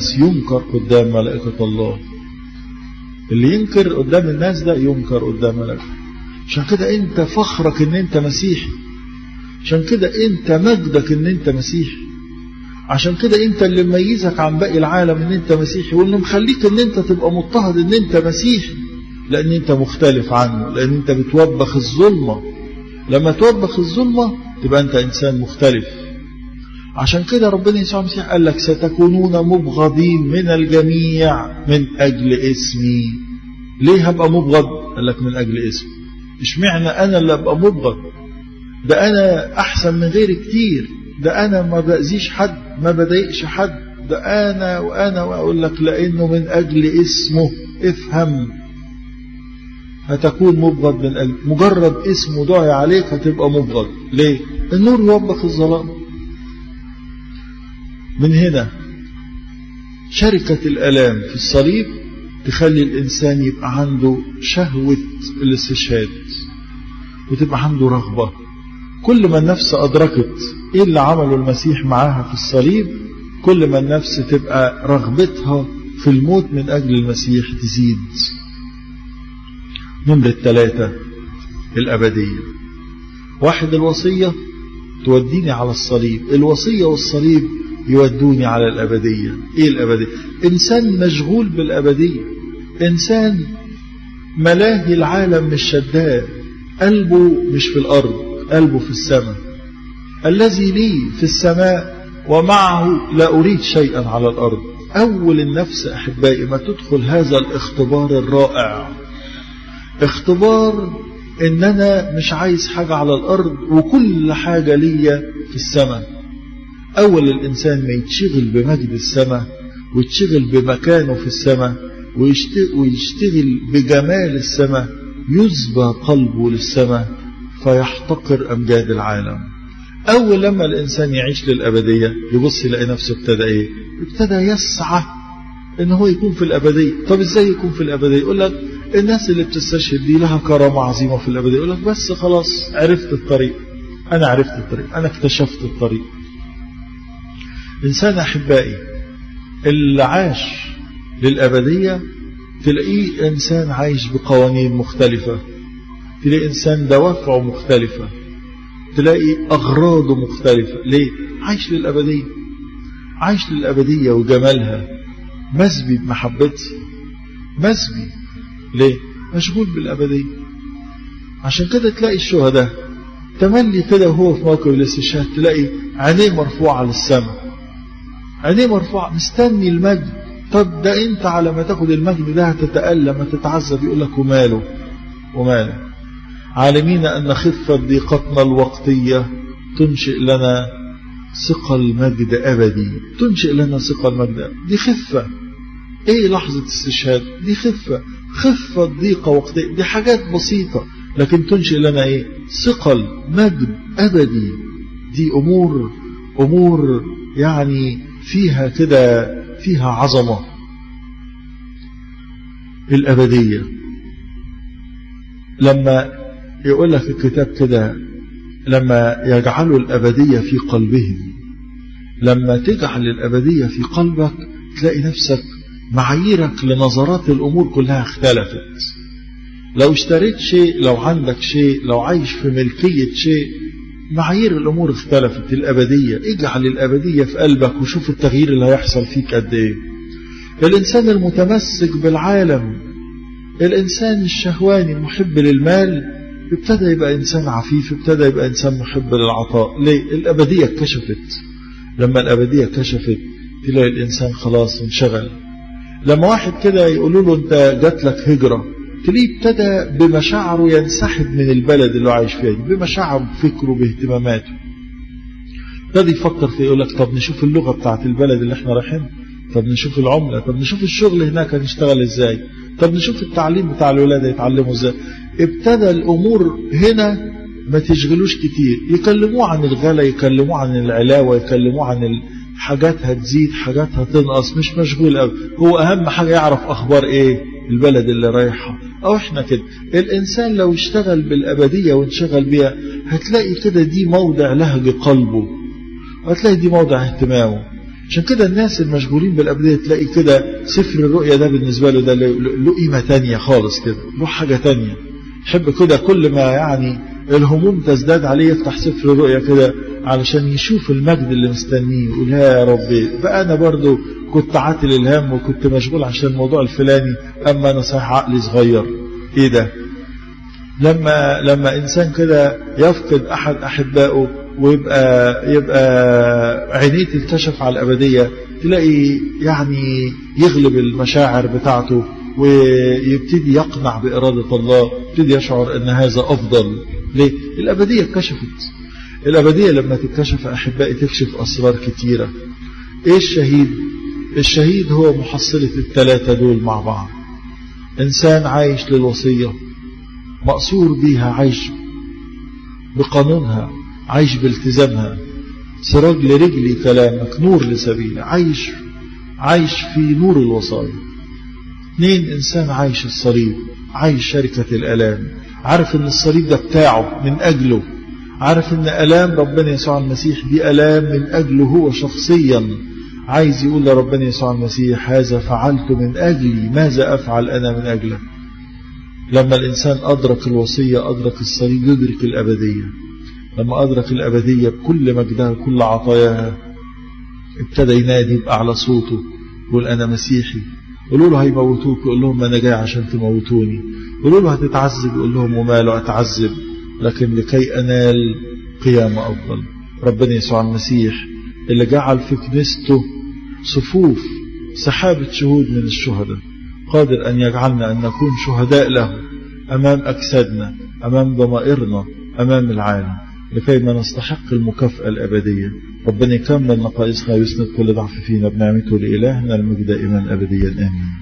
الناس ينكر قدام ملائكة الله اللي ينكر قدام الناس ده ينكر قدام ملائكة عشان كده انت فخرك ان انت مسيحي عشان كده انت مجدك ان انت مسيحي عشان كده انت اللي مميزك عن باقي العالم ان انت مسيحي واللي مخليك ان انت تبقى مضطهد ان انت مسيحي لان انت مختلف عنه لان انت بتوبخ الظلمة لما توبخ الظلمة تبقى انت انسان مختلف عشان كده ربنا يسوع المسيح قال لك ستكونون مبغضين من الجميع من اجل اسمي ليه هبقى مبغض قال لك من اجل اسمي اشمعنى انا اللي ابقى مبغض ده انا احسن من غيري كتير ده انا ما باذيش حد ما بضايقش حد ده انا وانا واقول لك لانه من اجل اسمه افهم هتكون مبغض من أجل مجرد اسمه دعي عليك هتبقى مبغض ليه النور يوبخ الظلام من هنا شركة الألام في الصليب تخلي الإنسان يبقى عنده شهوة الاستشهاد وتبقى عنده رغبة كل ما النفس أدركت إيه اللي عمله المسيح معاها في الصليب كل ما النفس تبقى رغبتها في الموت من أجل المسيح تزيد نمرة ثلاثة الأبدية واحد الوصية توديني على الصليب الوصية والصليب يودوني على الأبدية إيه الأبدية إنسان مشغول بالأبدية إنسان ملاهي العالم مش شداد قلبه مش في الأرض قلبه في السماء الذي لي في السماء ومعه لا أريد شيئا على الأرض أول النفس أحبائي ما تدخل هذا الاختبار الرائع اختبار ان انا مش عايز حاجة على الارض وكل حاجة ليا في السماء اول الانسان ما يتشغل بمجد السماء ويتشغل بمكانه في السماء ويشتغل بجمال السماء يزبى قلبه للسماء فيحتقر امجاد العالم اول لما الانسان يعيش للابدية يبص يلاقي نفسه ابتدى ايه ابتدى يسعى ان هو يكون في الابدية طب ازاي يكون في الابدية يقول لك الناس اللي بتستشهد دي لها كرامة عظيمة في الأبدية يقول لك بس خلاص عرفت الطريق أنا عرفت الطريق أنا اكتشفت الطريق إنسان أحبائي اللي عاش للأبدية تلاقيه إنسان عايش بقوانين مختلفة تلاقي إنسان دوافعه مختلفة تلاقي أغراضه مختلفة ليه؟ عايش للأبدية عايش للأبدية وجمالها مسبي بمحبتي مسبي ليه؟ مشغول بالأبدية عشان كده تلاقي الشهداء تملي كده وهو في موكب الاستشهاد تلاقي عينيه مرفوعة للسماء عينيه مرفوعة مستني المجد طب ده انت على ما تاخد المجد ده هتتألم هتتعذب يقول لك وماله وماله عالمين أن خفة ضيقتنا الوقتية تنشئ لنا ثقل مجد أبدي تنشئ لنا ثقل مجد أبدي دي خفة ايه لحظة استشهاد دي خفة خفة ضيقة وقتية دي حاجات بسيطة لكن تنشئ لنا ايه ثقل مجد أبدي دي أمور أمور يعني فيها كده فيها عظمة الأبدية لما يقول لك الكتاب كده لما يجعلوا الأبدية في قلبهم لما تجعل الأبدية في قلبك تلاقي نفسك معاييرك لنظرات الأمور كلها اختلفت لو اشتريت شيء لو عندك شيء لو عايش في ملكية شيء معايير الأمور اختلفت الأبدية اجعل الأبدية في قلبك وشوف التغيير اللي هيحصل فيك قد ايه الإنسان المتمسك بالعالم الإنسان الشهواني المحب للمال ابتدى يبقى إنسان عفيف ابتدى يبقى إنسان محب للعطاء ليه الأبدية اتكشفت لما الأبدية اتكشفت تلاقي الإنسان خلاص انشغل لما واحد كده يقولوا له انت جات لك هجرة تلاقيه ابتدى بمشاعره ينسحب من البلد اللي هو عايش فيها دي بمشاعره بفكره باهتماماته ابتدى يفكر في يقول لك طب نشوف اللغة بتاعت البلد اللي احنا رايحين طب نشوف العملة طب نشوف الشغل هناك هنشتغل ازاي طب نشوف التعليم بتاع الولاد يتعلموا ازاي ابتدى الامور هنا ما تشغلوش كتير يكلموه عن الغلا يكلموه عن العلاوة يكلموه عن حاجات هتزيد حاجات هتنقص مش مشغول قوي هو اهم حاجة يعرف اخبار ايه البلد اللي رايحة او احنا كده الانسان لو اشتغل بالابدية وانشغل بيها هتلاقي كده دي موضع لهج قلبه وهتلاقي دي موضع اهتمامه عشان كده الناس المشغولين بالأبدية تلاقي كده سفر الرؤيا ده بالنسبة له ده له قيمة تانية خالص كده له حاجة تانية يحب كده كل ما يعني الهموم تزداد عليه يفتح سفر الرؤيا كده علشان يشوف المجد اللي مستنيه يقول يا ربي بقى أنا برضو كنت عاتل الهم وكنت مشغول عشان الموضوع الفلاني أما أنا صحيح عقلي صغير إيه ده لما لما إنسان كده يفقد أحد أحبائه ويبقى يبقى عينيه تنكشف على الأبدية تلاقي يعني يغلب المشاعر بتاعته ويبتدي يقنع بإرادة الله يبتدي يشعر أن هذا أفضل ليه؟ الأبدية اتكشفت الأبدية لما تتكشف أحبائي تكشف أسرار كتيرة إيه الشهيد؟ الشهيد هو محصلة الثلاثة دول مع بعض إنسان عايش للوصية مقصور بيها عايش بقانونها عايش بالتزامها سراج لرجلي كلامك نور لسبيلي عايش عايش في نور الوصايا اثنين انسان عايش الصليب عايش شركة الالام عارف ان الصليب ده بتاعه من اجله عارف ان الام ربنا يسوع المسيح دي الام من اجله هو شخصيا عايز يقول لربنا يسوع المسيح هذا فعلت من اجلي ماذا افعل انا من اجله لما الانسان ادرك الوصية ادرك الصليب يدرك الابدية لما أدرك الأبدية بكل مجدها وكل عطاياها ابتدى ينادي بأعلى صوته يقول أنا مسيحي قولوا له هيموتوك يقول لهم أنا جاي عشان تموتوني قولوا له هتتعذب يقول لهم وماله أتعذب لكن لكي أنال قيامة أفضل ربنا يسوع المسيح اللي جعل في كنيسته صفوف سحابة شهود من الشهداء قادر أن يجعلنا أن نكون شهداء له أمام أجسادنا أمام ضمائرنا أمام العالم لكي ما نستحق المكافأة الأبدية ربنا يكمل نقائصنا ويسند كل ضعف فينا بنعمته لإلهنا المجد دائما أبديا آمين